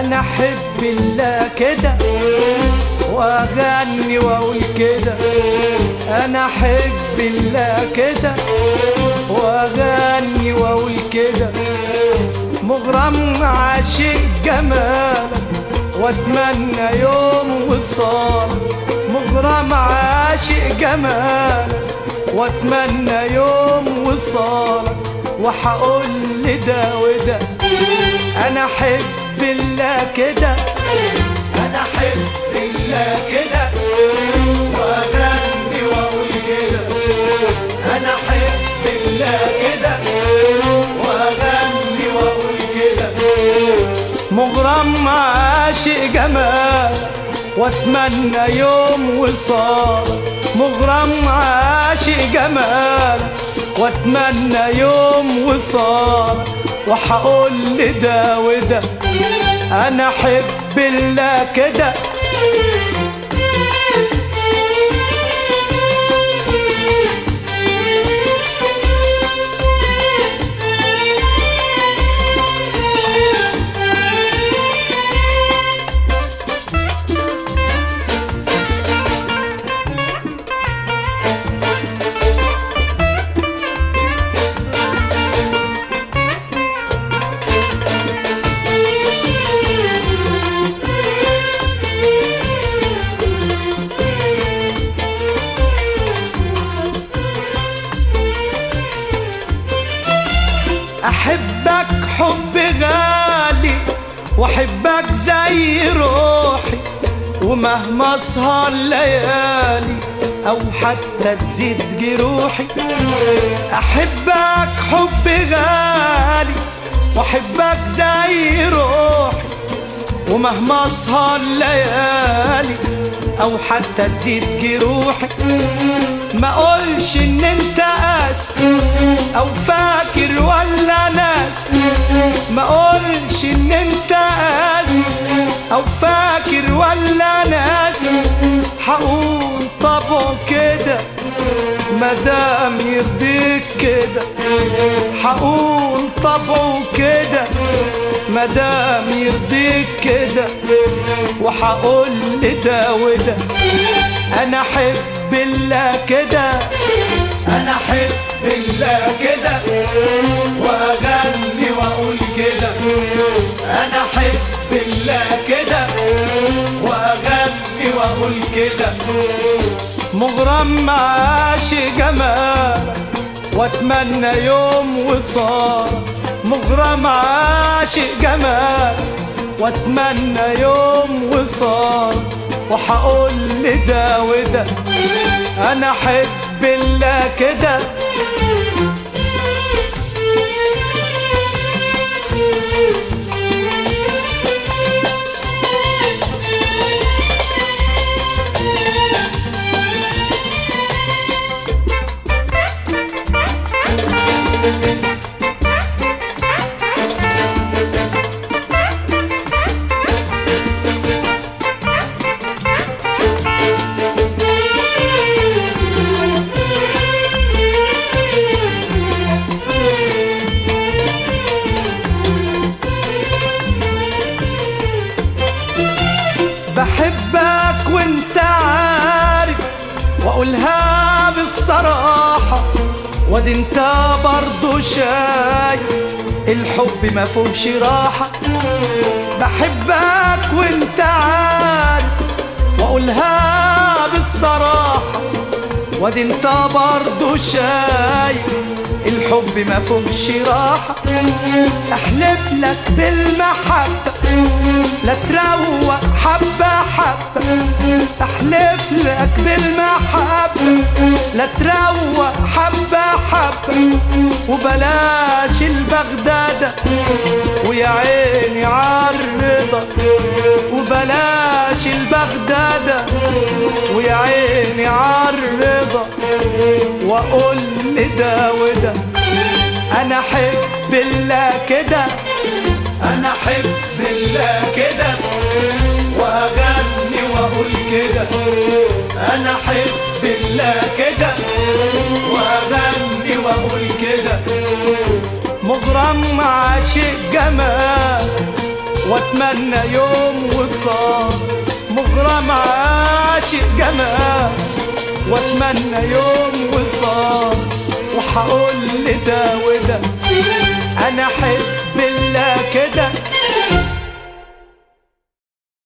انا احب الله كده واغني واقول كده انا احب الله كده واغني واقول كده مغرم عاشق جمالك واتمنى يوم وصالك مغرم عاشق جمالك واتمنى يوم وصالك وحقول لده وده انا احب الله كده انا احب الله كده واغني واقول كده انا احب الله كده واغني واقول كده مغرم عاشق جمال واتمنى يوم وصال مغرم عاشق جمال واتمنى يوم وصال وحقول لده وده انا احب الله كده احبك حب غالي واحبك زي روحي ومهما اسهر ليالي او حتى تزيد جروحي احبك حب غالي واحبك زي روحي ومهما اسهر ليالي او حتى تزيد جروحي ما اقولش ان انت قاسي او فاكر ولا ناس ما اقولش ان انت قاسي او فاكر ولا ناس حقول طبعه كده مدام يرضيك كده حقول طبعه كده مدام يرضيك كده وحقول لده وده انا احب الله كده انا احب الله كده واغني واقول كده انا احب الله كده واغني واقول كده مغرم عاشق جمالك واتمنى يوم وصال مغرم عاشق جمالك واتمنى يوم وصال وحقول لده وده انا احب الله كده بحبك وانت عارف واقولها بالصراحة وادي انت برضو شايف الحب ما فيهوش راحة بحبك وانت عارف واقولها بالصراحة وادي انت برضو شايف الحب ما فيهوش راحة احلف لك بالمحبة لا تروق حبة حبة احلف لك بالمحبة لا تروق حبة حبة وبلاش البغدادة ويا عيني عالرضا وبلاش البغدادة ويا عيني عالرضا واقول لده وده انا احب الله كده انا احب الله كده واغني واقول كده انا احب الله كده واغني واقول كده مغرم عاشق جمال واتمنى يوم وصال مغرم عاشق جمال واتمنى يوم وصال وحقول لده وده انا احب الله كده